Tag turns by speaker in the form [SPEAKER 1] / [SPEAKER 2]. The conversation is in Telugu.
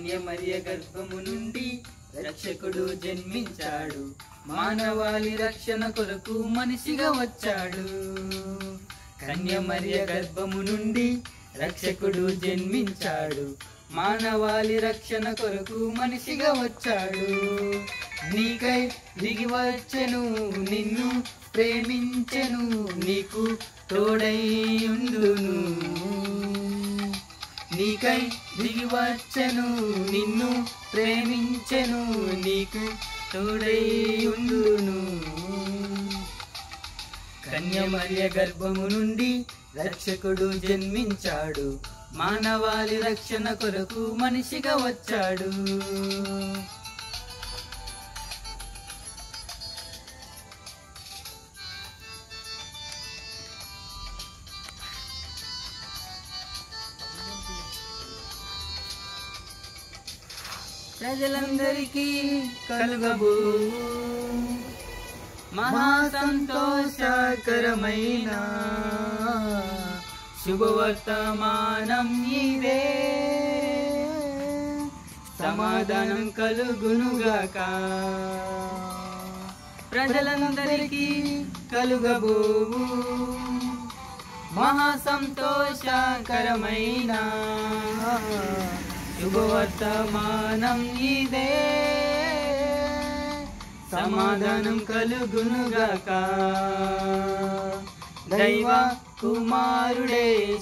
[SPEAKER 1] కన్యమర్య గర్భము నుండి రక్షకుడు జన్మించాడు మానవాళి రక్షణ కొరకు మనిషిగా వచ్చాడు కన్యమర్య గర్భము నుండి రక్షకుడు జన్మించాడు మానవాళి రక్షణ కొరకు మనిషిగా వచ్చాడు నీకై దిగి వచ్చెను నిన్ను ప్రేమించెను నీకు తోడై ఉండును నీకై దిగి వచ్చెను నిన్ను ప్రేమించెను నీకు తోడై ఉండును కన్యమర్య గర్భము నుండి రక్షకుడు జన్మించాడు మానవాళి రక్షణ కొరకు మనిషిగా వచ్చాడు ప్రజలందరికీ కలుగబో మహా సంతోషకరమైన శుభవర్తమానం ఇదే సమాధానం కలుగునుగాక ప్రజలందరికీ కలుగబోవు మహా సంతోషకరమైన శుభవర్తమానం ఇదే సమాధానం కలుగునుగాక దైవ కుమారుడే